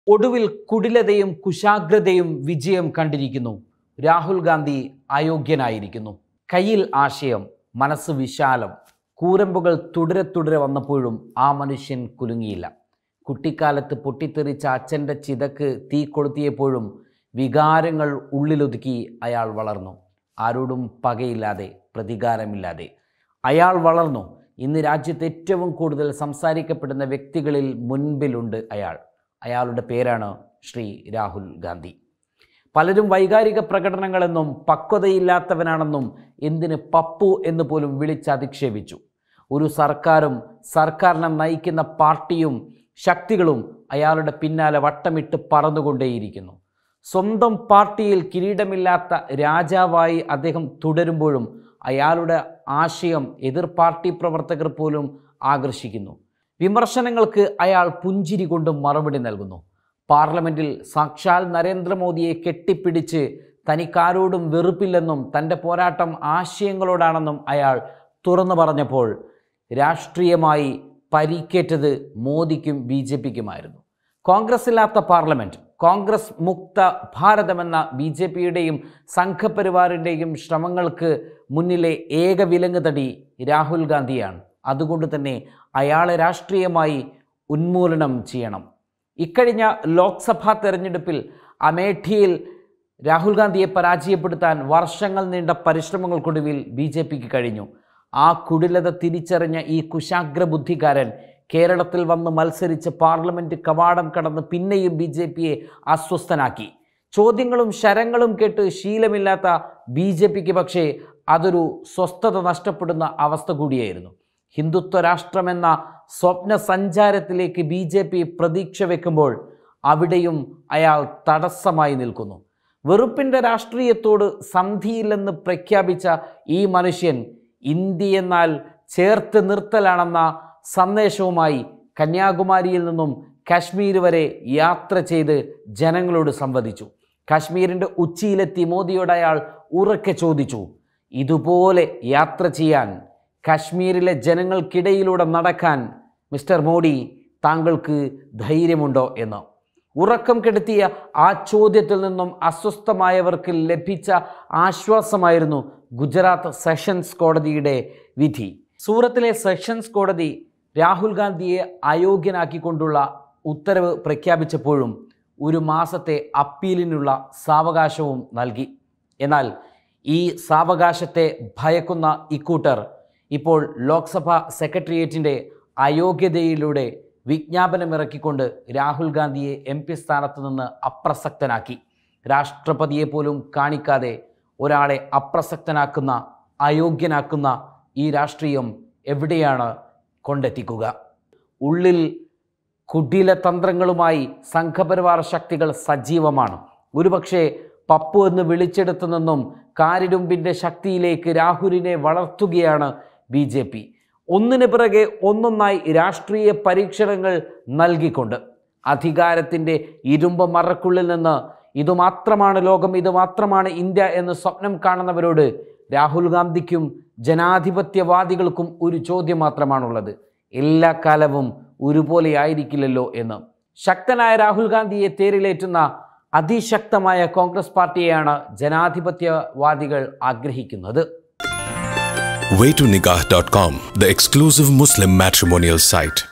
ഒടുവിൽ കുടിലതയും കുശാഗ്രതയും വിജയം കണ്ടിരിക്കുന്നു രാഹുൽ ഗാന്ധി അയോഗ്യനായിരിക്കുന്നു കയ്യിൽ ആശയം മനസ്സ് വിശാലം കൂരമ്പുകൾ തുടരെ തുടരെ വന്നപ്പോഴും ആ മനുഷ്യൻ കുലുങ്ങിയില്ല കുട്ടിക്കാലത്ത് പൊട്ടിത്തെറിച്ച അച്ഛൻ്റെ ചിതക്ക് തീ കൊളുത്തിയപ്പോഴും വികാരങ്ങൾ ഉള്ളിലൊതുക്കി അയാൾ വളർന്നു ആരോടും പകയില്ലാതെ പ്രതികാരമില്ലാതെ അയാൾ വളർന്നു ഇന്ന് രാജ്യത്ത് ഏറ്റവും കൂടുതൽ സംസാരിക്കപ്പെടുന്ന വ്യക്തികളിൽ മുൻപിലുണ്ട് അയാൾ അയാളുടെ പേരാണ് ശ്രീ രാഹുൽ ഗാന്ധി പലരും വൈകാരിക പ്രകടനങ്ങളെന്നും പക്വതയില്ലാത്തവനാണെന്നും എന്തിന് പപ്പു എന്ന് പോലും വിളിച്ചധിക്ഷേപിച്ചു ഒരു സർക്കാരും സർക്കാരിനെ നയിക്കുന്ന പാർട്ടിയും ശക്തികളും അയാളുടെ പിന്നാലെ വട്ടമിട്ട് പറന്നുകൊണ്ടേയിരിക്കുന്നു സ്വന്തം പാർട്ടിയിൽ കിരീടമില്ലാത്ത രാജാവായി അദ്ദേഹം തുടരുമ്പോഴും അയാളുടെ ആശയം എതിർ പാർട്ടി പ്രവർത്തകർ പോലും ആകർഷിക്കുന്നു വിമർശനങ്ങൾക്ക് അയാൾ പുഞ്ചിരി കൊണ്ട് മറുപടി നൽകുന്നു പാർലമെന്റിൽ സാക്ഷാൽ നരേന്ദ്രമോദിയെ കെട്ടിപ്പിടിച്ച് തനിക്കാരോടും വെറുപ്പില്ലെന്നും തൻ്റെ പോരാട്ടം ആശയങ്ങളോടാണെന്നും അയാൾ തുറന്നു പറഞ്ഞപ്പോൾ രാഷ്ട്രീയമായി പരിക്കേറ്റത് മോദിക്കും ബി ജെ പിക്കുമായിരുന്നു കോൺഗ്രസ് ഇല്ലാത്ത പാർലമെന്റ് കോൺഗ്രസ് മുക്ത ഭാരതമെന്ന ബി ജെ പിയുടെയും സംഘപരിവാറിൻ്റെയും ശ്രമങ്ങൾക്ക് മുന്നിലെ ഏക വിലങ്ങ് തടി രാഹുൽ ഗാന്ധിയാണ് അതുകൊണ്ട് തന്നെ അയാളെ രാഷ്ട്രീയമായി ഉന്മൂലനം ചെയ്യണം ഇക്കഴിഞ്ഞ ലോക്സഭാ തെരഞ്ഞെടുപ്പിൽ അമേഠിയിൽ രാഹുൽ ഗാന്ധിയെ പരാജയപ്പെടുത്താൻ വർഷങ്ങൾ നീണ്ട പരിശ്രമങ്ങൾക്കൊടുവിൽ ബി ജെ പിക്ക് കഴിഞ്ഞു ആ കുടിലത തിരിച്ചറിഞ്ഞ ഈ കുശാഗ്ര ബുദ്ധിക്കാരൻ കേരളത്തിൽ വന്ന് മത്സരിച്ച് പാർലമെന്റ് കവാടം കടന്ന് പിന്നെയും ബി ജെ പിയെ അസ്വസ്ഥനാക്കി ചോദ്യങ്ങളും ശരങ്ങളും കേട്ട് ശീലമില്ലാത്ത ബി ജെ പിക്ക് പക്ഷേ അതൊരു സ്വസ്ഥത നഷ്ടപ്പെടുന്ന അവസ്ഥ കൂടിയായിരുന്നു ഹിന്ദുത്വ രാഷ്ട്രമെന്ന സ്വപ്ന സഞ്ചാരത്തിലേക്ക് ബി ജെ പി പ്രതീക്ഷ വെക്കുമ്പോൾ അവിടെയും അയാൾ തടസ്സമായി നിൽക്കുന്നു വെറുപ്പിൻ്റെ രാഷ്ട്രീയത്തോട് സന്ധിയില്ലെന്ന് പ്രഖ്യാപിച്ച ഈ മനുഷ്യൻ ഇന്ത്യ എന്നാൽ ചേർത്ത് നിർത്തലാണെന്ന സന്ദേശവുമായി കന്യാകുമാരിയിൽ നിന്നും കാശ്മീർ വരെ യാത്ര ചെയ്ത് ജനങ്ങളോട് സംവദിച്ചു കാശ്മീരിൻ്റെ ഉച്ചിയിലെത്തി മോദിയോട് അയാൾ ഉറക്കെ ചോദിച്ചു ഇതുപോലെ യാത്ര ചെയ്യാൻ കാശ്മീരിലെ ജനങ്ങൾക്കിടയിലൂടെ നടക്കാൻ മിസ്റ്റർ മോഡി താങ്കൾക്ക് ധൈര്യമുണ്ടോ എന്ന് ഉറക്കം കെടുത്തിയ ആ ചോദ്യത്തിൽ നിന്നും അസ്വസ്ഥമായവർക്ക് ലഭിച്ച ആശ്വാസമായിരുന്നു ഗുജറാത്ത് സെഷൻസ് കോടതിയുടെ വിധി സൂറത്തിലെ സെഷൻസ് കോടതി രാഹുൽ ഗാന്ധിയെ അയോഗ്യനാക്കിക്കൊണ്ടുള്ള ഉത്തരവ് പ്രഖ്യാപിച്ചപ്പോഴും ഒരു മാസത്തെ അപ്പീലിനുള്ള സാവകാശവും നൽകി എന്നാൽ ഈ സാവകാശത്തെ ഭയക്കുന്ന ഇക്കൂട്ടർ ഇപ്പോൾ ലോക്സഭ സെക്രട്ടേറിയറ്റിൻ്റെ അയോഗ്യതയിലൂടെ വിജ്ഞാപനമിറക്കിക്കൊണ്ട് രാഹുൽ ഗാന്ധിയെ എം പി സ്ഥാനത്ത് നിന്ന് അപ്രസക്തനാക്കി രാഷ്ട്രപതിയെ പോലും കാണിക്കാതെ ഒരാളെ അപ്രസക്തനാക്കുന്ന അയോഗ്യനാക്കുന്ന ഈ രാഷ്ട്രീയം എവിടെയാണ് കൊണ്ടെത്തിക്കുക ഉള്ളിൽ കുടില തന്ത്രങ്ങളുമായി സംഘപരിവാർ ശക്തികൾ സജീവമാണ് ഒരുപക്ഷെ പപ്പു എന്ന് വിളിച്ചെടുത്തു നിന്നും കാരിടുമ്പിൻ്റെ ശക്തിയിലേക്ക് രാഹുലിനെ വളർത്തുകയാണ് ബി ജെ പി ഒന്നിനു പിറകെ ഒന്നൊന്നായി രാഷ്ട്രീയ പരീക്ഷണങ്ങൾ നൽകിക്കൊണ്ട് അധികാരത്തിൻ്റെ ഇരുമ്പ് മറക്കുള്ളിൽ നിന്ന് ഇതുമാത്രമാണ് ലോകം ഇതുമാത്രമാണ് ഇന്ത്യ എന്ന് സ്വപ്നം കാണുന്നവരോട് രാഹുൽ ഗാന്ധിക്കും ജനാധിപത്യവാദികൾക്കും ഒരു ചോദ്യം മാത്രമാണുള്ളത് എല്ലാ കാലവും ഒരുപോലെ ആയിരിക്കില്ലല്ലോ എന്ന് ശക്തനായ രാഹുൽ ഗാന്ധിയെ തേരിലേറ്റുന്ന അതിശക്തമായ കോൺഗ്രസ് പാർട്ടിയെയാണ് ജനാധിപത്യവാദികൾ ആഗ്രഹിക്കുന്നത് waytonikah.com, the exclusive Muslim matrimonial site.